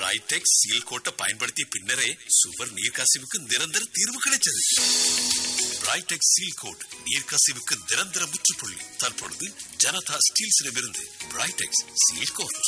பிரைடெக்ஸ் seal கோட்டை பயன்படுத்திய பின்னரே சுவர் நீர்க்கசிவுக்கு நிரந்தர தீர்வு கிடைச்சது பிரைடெக்ஸ் சீல் கோட் நீர்க்கசிவுக்கு நிரந்தர முற்றுப்புள்ளி தற்பொழுது ஜனதா ஸ்டீல்ஸிடமிருந்து பிரைடெக்ஸ் சீல் கோட்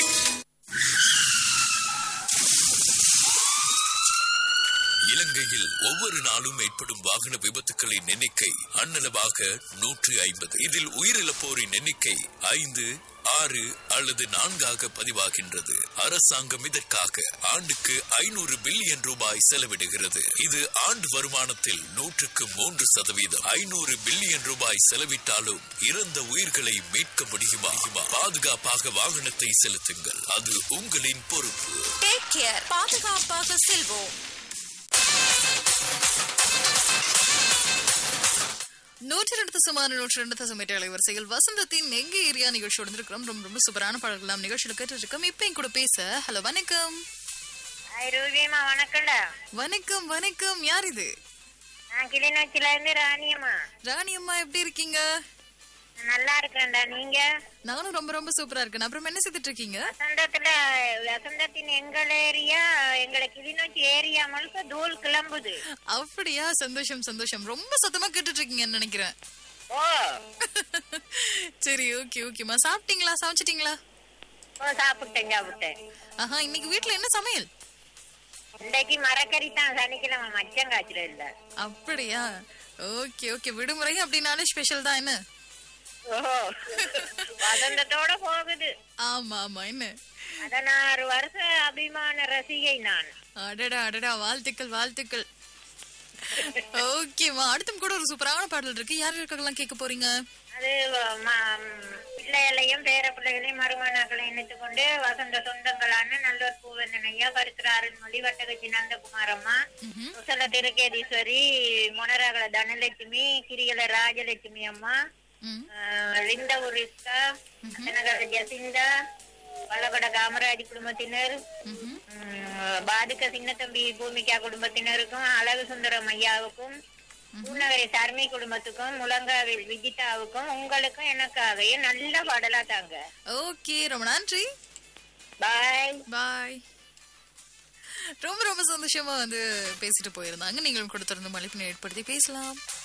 இலங்கையில் ஒவ்வொரு நாளும் ஏற்படும் வாகன விபத்துகளின் எண்ணிக்கை அன்னளவாக நூற்று ஐம்பது இதில் உயிரிழப்போரின் எண்ணிக்கை ஐந்து ஆறு அல்லது நான்காக பதிவாகின்றது அரசாங்கம் இதற்காக ஆண்டுக்கு ஐநூறு பில்லியன் ரூபாய் செலவிடுகிறது இது ஆண்டு வருமானத்தில் நூற்றுக்கு மூன்று சதவீதம் ஐநூறு பில்லியன் ரூபாய் செலவிட்டாலும் இறந்த உயிர்களை மீட்க முடியுமா பாதுகாப்பாக வாகனத்தை செலுத்துங்கள் அது உங்களின் பொறுப்பு டேக் கேர் பாதுகாப்பாக செல்வோம் நூற்றி ரெண்டு தசமான நூற்றி ரெண்டு தசம் எட்டு அலைவரிசையில் வசந்தத்தின் எங்க ஏரியா நிகழ்ச்சியோட இருந்திருக்கிறோம் ரொம்ப ரொம்ப சூப்பரான பாடல்கள் நிகழ்ச்சியில் கேட்டு இருக்கோம் இப்ப என் கூட பேச ஹலோ வணக்கம் ஹாய் ரூபியம்மா வணக்கம்டா வணக்கம் வணக்கம் யார் இது நான் கிளிநொச்சில இருந்து ராணியம்மா ராணி அம்மா எப்படி இருக்கீங்க நல்லா இருக்கேன்டா நீங்க நானும் ரொம்ப ரொம்ப சூப்பரா இருக்கேன் அப்புறம் என்ன செய்துட்டு இருக்கீங்க வசந்தத்துல வசந்தத்தின் எங்கள் ஏரியா எங்களை கிளிநொச்சி ஏரியா முழுக்க தூள் கிளம்புது அப்படியா சந்தோஷம் சந்தோஷம் ரொம்ப சத்தமா கேட்டுட்டு இருக்கீங்கன்னு நினைக்கிறேன் ஓ சரி ஓகே ஓகேம்மா சாப்பிட்டீங்களா சமைச்சிட்டீங்களா ஓ சாப்பிட்டேன் சாப்பிட்டேன் ஆஹா இன்னைக்கு வீட்ல என்ன சமையல் இன்றைக்கு மரக்கறி தான் சனிக்கிழமை மச்சம் காய்ச்சல இல்ல அப்படியா ஓகே ஓகே விடுமுறை அப்படின்னாலே ஸ்பெஷல் தான் என்ன ஓ வசந்தத்தோட போகுது ஆமா ஆமா என்ன பதினாறு வருஷ அபிமான ரசிகை நான் அடடா அடடா வாழ்த்துக்கள் வாழ்த்துக்கள் ஓகேம்மா அடுத்தும் கூட ஒரு சூப்பரான பாடல் இருக்கு யார் இருக்கலாம் கேட்க போறீங்க அது ம- பிள்ளைகளையும் பேர பிள்ளைகளையும் மருமனாக்களையும் இணைத்துக் கொண்டு வசந்த சொந்தங்களான நல்லூர் பூவந்தன் ஐயா கருத்துறாரன் மொழி வட்டகச்சி நந்தகுமார் அம்மா குசல திருக்கேதீஸ்வரி மொனராகல தனலட்சுமி கிரிகல ராஜலட்சுமி அம்மா ம். ஆஹ், லிண்டவூர் ரிஸ்கா அத்தனகர ஜசிந்தா வல்லபட காமராஜ் குடும்பத்தினர் ம்ஹும். உம், பாதுக சின்னத்தம்பி பூமிகா குடும்பத்தினருக்கும் அழகு சுந்தரம் ஐயாவுக்கும் பூநகரை சர்மி குடும்பத்துக்கும் முழங்காவில் விஜிதாவுக்கும் உங்களுக்கும் எனக்காகவும் நல்ல பாடலா தாங்க ஓகே ரொம்ப நன்றி பாய் பாய் ரொம்ப ரொம்ப சந்தோஷமா வந்து பேசிட்டு போயிருந்தாங்க நீங்களும் கொடுத்திருந்த மழைப்பினை ஏற்படுத்தி பேசலாம்